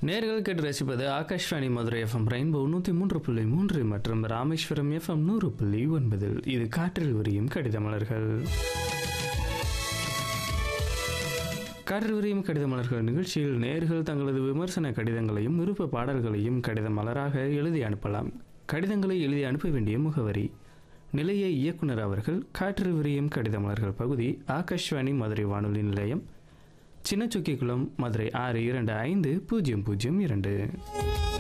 நேர்கள் கேட்டு ரசிப்பது ஆகாஷ்வாணி மதுரை எஃப்எம் ரெயின்போ நூற்றி மூன்று புள்ளி மூன்று மற்றும் ராமேஸ்வரம் எஃப்எம் நூறு புள்ளி ஒன்பதில் இது காற்றில் விரியும் கடித மலர்கள் காற்றில் விரியும் கடித மலர்கள் நிகழ்ச்சியில் நேர்கள் தங்களது விமர்சன கடிதங்களையும் விருப்ப பாடல்களையும் கடித மலராக எழுதி அனுப்பலாம் கடிதங்களை எழுதி அனுப்ப வேண்டிய முகவரி நிலைய இயக்குனர் அவர்கள் காற்றில் விரியும் கடித மலர்கள் பகுதி ஆகாஷ்வாணி மதுரை வானொலி நிலையம் சின்னச்சுக்கிக்குளம் மதுரை ஆறு இரண்டு ஐந்து பூஜ்ஜியம் பூஜ்ஜியம் இரண்டு